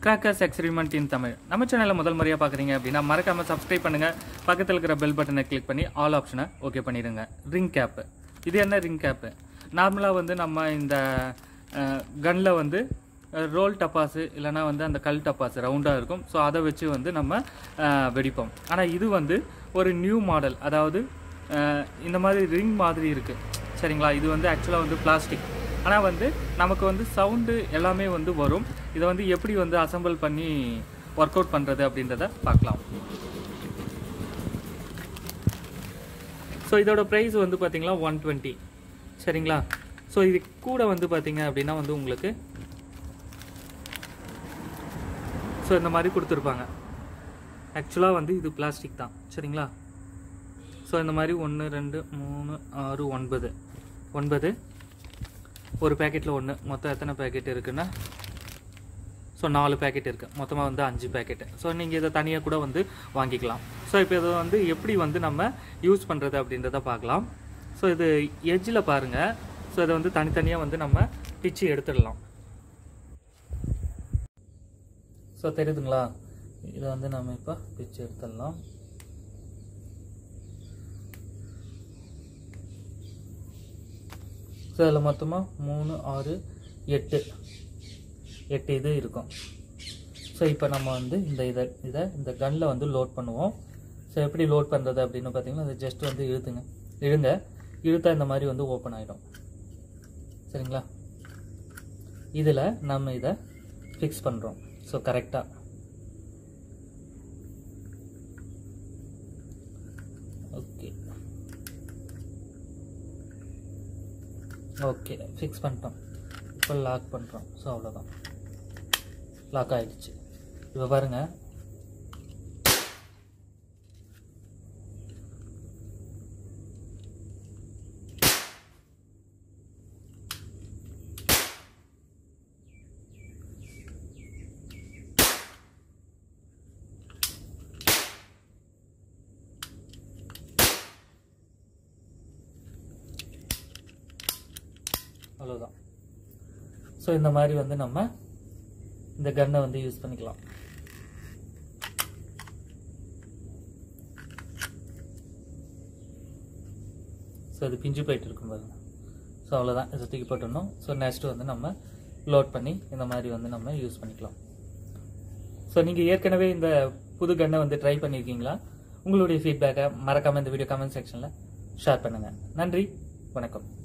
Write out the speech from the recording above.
crackers experiment இன் தமிழ் நம்ம சேனலில் முதல் முறையாக பார்க்குறீங்க அப்படின்னா மறக்காமல் சப்ஸ்கிரைப் பண்ணுங்கள் பக்கத்தில் இருக்கிற பெல் பட்டனை கிளிக் பண்ணி ஆல் ஆப்ஷனை ஓகே பண்ணிடுங்க ரிங் கேப்பு இது என்ன ரிங் கேப்பு நார்மலாக வந்து நம்ம இந்த கன்னில் வந்து ரோல் டப்பாஸு இல்லைனா வந்து அந்த கல் டப்பாஸு ரவுண்டாக இருக்கும் ஸோ அதை வச்சு வந்து நம்ம அஹ், வெடிப்போம் ஆனால் இது வந்து ஒரு நியூ மாடல் அதாவது அஹ், இந்த மாதிரி ரிங் மாதிரி இருக்குது சரிங்களா இது வந்து ஆக்சுவலாக வந்து பிளாஸ்டிக் ஆனால் வந்து நமக்கு வந்து சவுண்டு எல்லாமே வந்து வரும் இதை வந்து எப்படி வந்து அசெம்பிள் பண்ணி ஒர்க் அவுட் பண்ணுறது அப்படின்றத பார்க்கலாம் ஸோ இதோட ப்ரைஸ் வந்து பார்த்தீங்கன்னா ஒன் டுவெண்ட்டி சரிங்களா ஸோ இது கூட வந்து பார்த்தீங்க அப்படின்னா வந்து உங்களுக்கு ஸோ இந்த மாதிரி கொடுத்துருப்பாங்க ஆக்சுவலாக வந்து இது பிளாஸ்டிக் தான் சரிங்களா ஸோ இந்த மாதிரி ஒன்று ரெண்டு மூணு ஆறு ஒன்பது ஒன்பது ஒரு பேக்கெட்டில் ஒன்று மொத்தம் எத்தனை பேக்கெட் இருக்குன்னா ஸோ நாலு பேக்கெட் இருக்குது மொத்தமாக வந்து அஞ்சு பேக்கெட்டு ஸோ நீங்கள் இதை தனியாக கூட வந்து வாங்கிக்கலாம் ஸோ இப்போ இதை வந்து எப்படி வந்து நம்ம யூஸ் பண்ணுறது அப்படின்றத பார்க்கலாம் ஸோ இது எட்ஜில் பாருங்கள் ஸோ இதை வந்து தனித்தனியாக வந்து நம்ம பிச்சு எடுத்துடலாம் ஸோ தெரியுதுங்களா இதை வந்து நம்ம இப்போ பிச்சு எடுத்துடலாம் ஸோ இதில் மொத்தமாக மூணு ஆறு எட்டு எட்டு இது இருக்கும் ஸோ இப்போ நம்ம வந்து இந்த இதை இதை இந்த கன்னில் வந்து லோட் பண்ணுவோம் ஸோ எப்படி லோட் பண்ணுறது அப்படின்னு பார்த்தீங்கன்னா அது ஜஸ்ட் வந்து இழுத்துங்க இழுங்க இழுத்தா இந்த மாதிரி வந்து ஓப்பன் ஆகிடும் சரிங்களா இதில் நம்ம இதை ஃபிக்ஸ் பண்ணுறோம் ஸோ கரெக்டாக ஓகே ஓகே ஃபிக்ஸ் பண்ணிட்டோம் இப்போ லாக் பண்ணுறோம் ஸோ அவ்வளோதான் லாக் ஆகிடுச்சு இப்போ பாருங்கள் அவ்வளோதான் ஸோ இந்த மாதிரி வந்து நம்ம இந்த கன்னை வந்து யூஸ் பண்ணிக்கலாம் ஸோ இது பிஞ்சு போயிட்டு இருக்கும் பாருங்க ஸோ அவ்வளோதான் இதை தூக்கி போட்டுடணும் ஸோ நெக்ஸ்ட் வந்து நம்ம லோட் பண்ணி இந்த மாதிரி வந்து நம்ம யூஸ் பண்ணிக்கலாம் ஸோ நீங்கள் ஏற்கனவே இந்த புது கன்னை வந்து ட்ரை பண்ணியிருக்கீங்களா உங்களுடைய ஃபீட்பேக்கை மறக்காமல் இந்த வீடியோ கமெண்ட் செக்ஷனில் ஷேர் பண்ணுங்கள் நன்றி வணக்கம்